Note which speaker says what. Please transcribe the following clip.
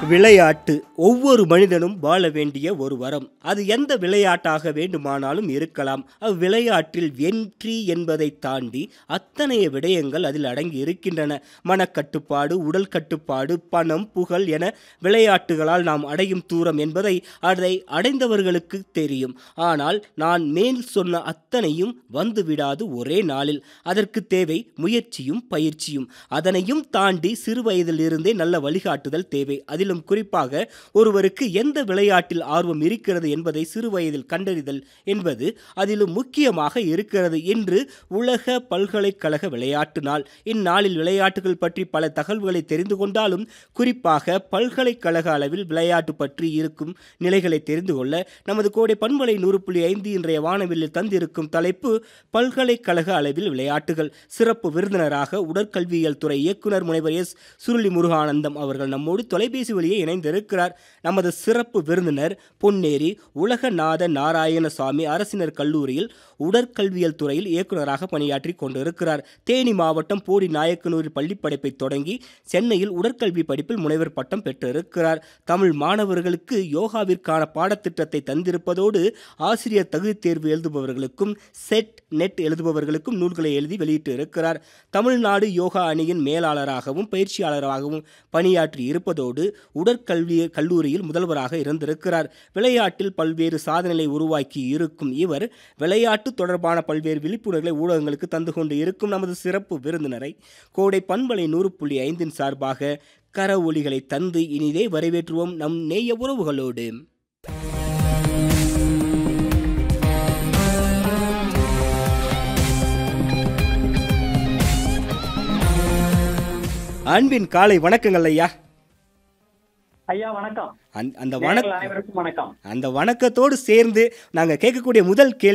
Speaker 1: விளையாட்டு ஒவ்வொரு மனிதனும் வாழ வேண்டிய ஒரு வரம் அது எந்த விளையாட்டாக வேண்டுமானாலும் இருக்கலாம் அவ்விளையாட்டில் வெற்றி என்பதை தாண்டி அத்தனைய விடயங்கள் அதில் அடங்கி இருக்கின்றன மனக்கட்டுப்பாடு உடல் கட்டுப்பாடு பணம் புகழ் என விளையாட்டுகளால் நாம் அடையும் தூரம் என்பதை அதை அடைந்தவர்களுக்கு தெரியும் ஆனால் நான் மேல் சொன்ன அத்தனையும் வந்துவிடாது ஒரே நாளில் அதற்கு தேவை முயற்சியும் பயிற்சியும் அதனையும் தாண்டி சிறு வயதிலிருந்தே நல்ல வழிகாட்டுதல் தேவை அதிலும் குறிப்பாக ஒருவருக்கு எந்த விளையாட்டில் ஆர்வம் இருக்கிறது என்பதை சிறு வயதில் கண்டறிதல் என்பது அதிலும் முக்கியமாக இருக்கிறது இன்று உலக பல்கலைக்கழக விளையாட்டு நாள் இந்நாளில் விளையாட்டுகள் பற்றி பல தகவல்களை தெரிந்து கொண்டாலும் குறிப்பாக பல்கலைக்கழக அளவில் விளையாட்டு பற்றி இருக்கும் நிலைகளை தெரிந்து கொள்ள நமது கோடை பண்பலை நூறு புள்ளி ஐந்து இன்றைய வானவில்லில் தந்திருக்கும் தலைப்பு பல்கலைக்கழக அளவில் விளையாட்டுகள் சிறப்பு விருந்தினராக உடற்கல்வியியல் துறை இயக்குனர் முனைவர் எஸ் சுருளி முருகானந்தம் அவர்கள் நம்மோடு தொலைபேசி வழியே இணைந்திருக்கிறார் நமது சிறப்பு விருந்தினர் பொன்னேரி உலகநாத நாராயணசாமி அரசினர் கல்லூரியில் உடற்கல்வியல் துறையில் இயக்குனராக பணியாற்றி கொண்டிருக்கிறார் தேனி மாவட்டம் போடி நாயக்கனூரில் பள்ளிப்படைப்பை தொடங்கி சென்னையில் உடற்கல்வி படிப்பில் முனைவர் பட்டம் பெற்றிருக்கிறார் தமிழ் மாணவர்களுக்கு யோகாவிற்கான பாடத்திட்டத்தை தந்திருப்பதோடு ஆசிரியர் தகுதித் தேர்வு எழுதுபவர்களுக்கும் செட் நெட் எழுதுபவர்களுக்கும் நூல்களை எழுதி வெளியிட்டு இருக்கிறார் தமிழ்நாடு யோகா அணியின் மேலாளராகவும் பயிற்சியாளராகவும் பணியாற்றி இருப்பதோடு உடற்கல்வி கல்லூரியில் முதல்வராக இருந்திருக்கிறார் விளையாட்டில் பல்வேறு சாதனைகளை உருவாக்கி இருக்கும் இவர் விளையாட்டு தொடர்பான பல்வேறு விழிப்புணர்வுகளை ஊடகங்களுக்கு தந்து கொண்டு இருக்கும் நமது சிறப்பு விருந்தினரை கோடை பண்பலை நூறு புள்ளி ஐந்தின் சார்பாக கர ஒலிகளை தந்து இனிதே வரவேற்றுவோம் நம் நேய உறவுகளோடு அன்பின் காலை வணக்கங்கள் ஐயா
Speaker 2: ஐயா வணக்கம்
Speaker 1: அந்த- அந்த
Speaker 2: நேயர்கள்
Speaker 1: வணக்கம்
Speaker 2: அனைவருக்கும் வணக்கம்
Speaker 1: அந்த வணக்கத்தோடு சேர்ந்து நாங்கள் கேட்கக்கூடிய முதல் கேள்வி